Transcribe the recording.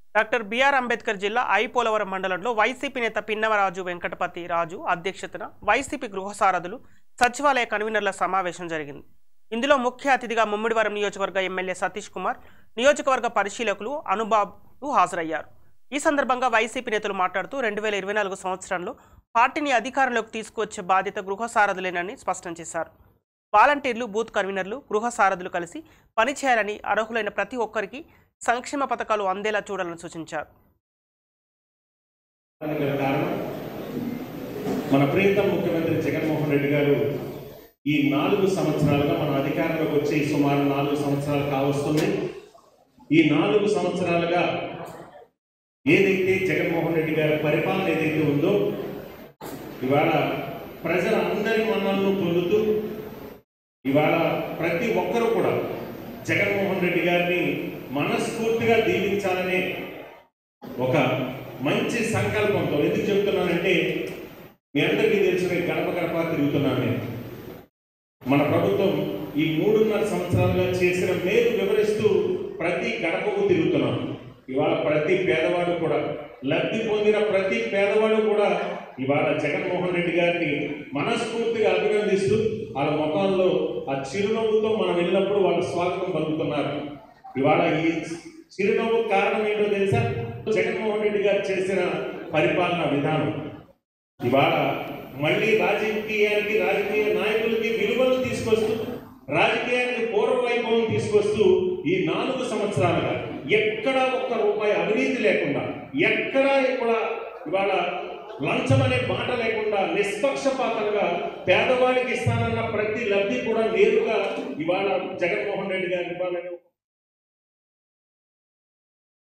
doctor BR Ambedkar జిల్లా I Polavaram మండలంలో YCP నేత పిన్నవరాజు వెంకటపతి రాజు అధ్యక్షతన వైసీపీ గృహసారథులు సచివాలయ కన్వీనర్ల సమావేశం జరిగింది ఇందులో ముఖ్య అతిథిగా ముమ్మిడివరం నియోజకవర్గ ఎమ్మెల్యే సతీష్ కుమార్ నియోజకవర్గ పరిశీలకులు అనుబాబు హాజరయ్యారు ఈ సందర్భంగా వైసీపీ నేతలు మాట్లాడుతూ రెండు వేల ఇరవై నాలుగు సంవత్సరంలో పార్టీని అధికారంలోకి తీసుకువచ్చే బాధ్యత గృహసారథులేనని స్పష్టం చేశారు వాలంటీర్లు బూత్ కన్వీనర్లు గృహ సారథులు కలిసి పనిచేయాలని అర్హులైన ప్రతి ఒక్కరికి సంక్షేమ పథకాలు అందేలా చూడాలని సూచించారు దానికి గల కారణం మన ప్రీతం ముఖ్యమంత్రి జగన్మోహన్ రెడ్డి గారు ఈ నాలుగు సంవత్సరాలుగా మన అధికారంలోకి వచ్చి సుమారు నాలుగు సంవత్సరాలు కావస్తుంది ఈ నాలుగు సంవత్సరాలుగా ఏదైతే జగన్మోహన్ రెడ్డి గారి పరిపాలన ఏదైతే ఉందో ఇవాళ ప్రజల అందరి మన్నలను పొందుతూ ఇవాళ ప్రతి ఒక్కరూ కూడా జగన్మోహన్ రెడ్డి గారిని మనస్ఫూర్తిగా దీవించాలనే ఒక మంచి సంకల్పంతో ఎందుకు చెప్తున్నానంటే మీ అందరికీ తెలిసిన ఈ గడప గడప తిరుగుతున్నాను నేను మన ప్రభుత్వం ఈ మూడున్నర సంవత్సరాలుగా చేసిన మేలు వివరిస్తూ ప్రతి గడపకు తిరుగుతున్నాం ఇవాళ ప్రతి పేదవాడు కూడా లబ్ధి పొందిన ప్రతి పేదవాడు కూడా ఇవాళ జగన్మోహన్ రెడ్డి గారిని మనస్ఫూర్తిగా అభినందిస్తూ వాళ్ళ ముఖంలో ఆ చిరునవ్వుతో మనం వెళ్ళినప్పుడు వాళ్ళు స్వాగతం పలుకుతున్నారు ఇవాళ ఈ చిరునవ్వు కారణం ఏంటో తెలుసా జగన్మోహన్ రెడ్డి గారు చేసిన పరిపాలన విధానం ఇవాళ మళ్ళీ రాజకీయానికి రాజకీయ నాయకులకి విలువలు తీసుకొస్తూ రాజకీయానికి పూర్వ వైభవం తీసుకొస్తూ ఈ నాలుగు సంవత్సరాలుగా ఎక్కడా ఒక్క రూపాయి అవినీతి లేకుండా ఎక్కడా కూడా ఇవాళ లంచం అనే మాట లేకుండా నిష్పక్షపాతంగా పేదవాడికి ఇస్తానన్న ప్రతి లబ్ధి కూడా నేరుగా ఇవాళ జగన్మోహన్ రెడ్డి గారి ఇవ్వాలని